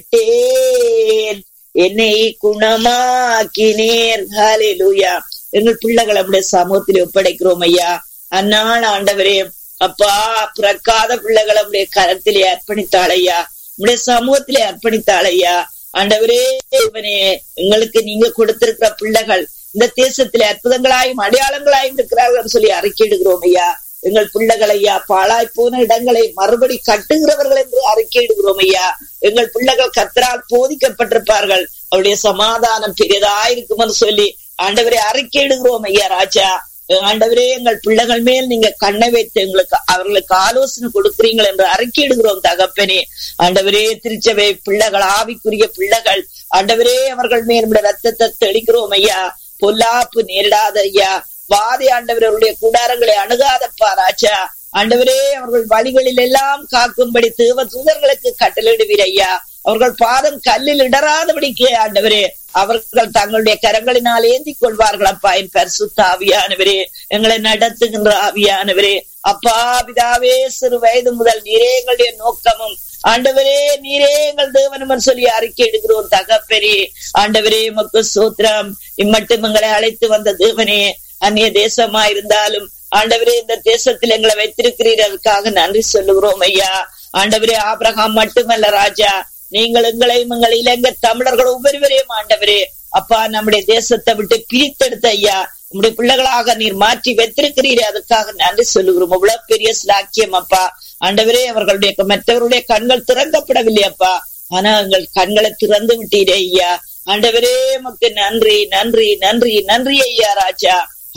கேட்டேன் என்னை குணமாக்கினேர் ஹalleluya எங்கள் பிள்ளைகளை நம்முடைய சமூகத்தில் ஒப்படைக்கிறோம் ஐயா அந்நாள் ஆண்டவரே அப்பா பிறக்காத பிள்ளைகளை நம்முடைய கரத்திலே அர்ப்பணித்தாள் ஐயா நம்முடைய சமூகத்திலே அர்ப்பணித்தாள் ஐயா ஆண்டவரே இவனே எங்களுக்கு நீங்க கொடுத்திருக்கிற பிள்ளைகள் இந்த தேசத்திலே அற்புதங்களாயும் அடையாளங்களாயும் இருக்கிறார்கள் சொல்லி அறிக்கையிடுகிறோம் ஐயா எங்கள் பிள்ளைகள் ஐயா பாழாய் போன இடங்களை மறுபடி கட்டுகிறவர்கள் என்று அறிக்கையிடுகிறோம் ஐயா எங்கள் பிள்ளைகள் கத்தரால் போதிக்கப்பட்டிருப்பார்கள் அவருடைய சமாதானம் பெரியதாயிருக்கும் என்று சொல்லி ஆண்டவரை அறிக்கையிடுகிறோம் ஐயா ராஜா ஆண்டவரே எங்கள் பிள்ளைகள் மேல் நீங்க கண்ணை வைத்து எங்களுக்கு அவர்களுக்கு ஆலோசனை கொடுக்கிறீங்கள் என்று அறிக்கையிடுகிறோம் தகப்பனே ஆண்டவரே திருச்சபை பிள்ளைகள் ஆவிக்குரிய பிள்ளைகள் ஆண்டவரே அவர்கள் மேல் நம்முடைய ரத்தத்தை தெளிக்கிறோம் ஐயா பொல்லாப்பு நேரிடாத ஐயா வாதி ஆண்டவர் அவருடைய கூடாரங்களை அணுகாதப்பா ராஜா ஆண்டவரே அவர்கள் வழிகளில் எல்லாம் காக்கும்படி தேவ தூதர்களுக்கு கட்டளிடுவீர் ஐயா அவர்கள் பாதம் கல்லில் இடராதபடிக்கு ஆண்டவரே அவர்கள் தங்களுடைய கரங்களினால் ஏந்தி கொள்வார்கள் அப்பா என் பரிசுத்த ஆவியானவரே எங்களை நடத்துகின்ற ஆவியானவரே அப்பா பிதாவே சிறு வயது முதல் நீரே எங்களுடைய நோக்கமும் ஆண்டவரே நீரே எங்கள் தேவனமன் சொல்லி அறிக்கை எடுக்கிறோம் தகப்பெரே ஆண்டவரே மக்கு சூத்திரம் இம்மட்டும் எங்களை அழைத்து வந்த தேவனே அந்நிய தேசமா இருந்தாலும் ஆண்டவரே இந்த தேசத்தில் எங்களை வைத்திருக்கிறீர் அதுக்காக நன்றி சொல்லுகிறோம் ஐயா ஆண்டவரே ஆபிரகாம் மட்டுமல்ல ராஜா நீங்கள் எங்களையும் எங்கள் இலங்கை தமிழர்கள் ஒவ்வொருவரையும் ஆண்டவரே அப்பா நம்முடைய தேசத்தை விட்டு பிரித்தெடுத்த ஐயா உங்களுடைய பிள்ளைகளாக நீர் மாற்றி வைத்திருக்கிறீரே அதுக்காக நன்றி சொல்லுகிறோம் அவ்வளவு பெரிய ஸ்லாக்கியம் அப்பா ஆண்டவரே அவர்களுடைய மற்றவருடைய கண்கள் திறக்கப்படவில்லை அப்பா ஆனா எங்கள் கண்களை திறந்து விட்டீரே ஐயா ஆண்டவரே உமக்கு நன்றி நன்றி நன்றி நன்றி ஐயா ராஜா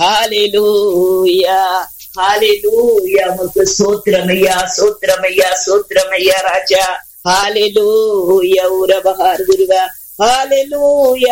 ஹாலேலூயா ஹாலேலூயா உமக்கு சோத்திரமையா சோத்திரமையா சோத்திரமையா ராஜா ஹாலேலூயா உறவகார் குருவா ஹாலேலூயா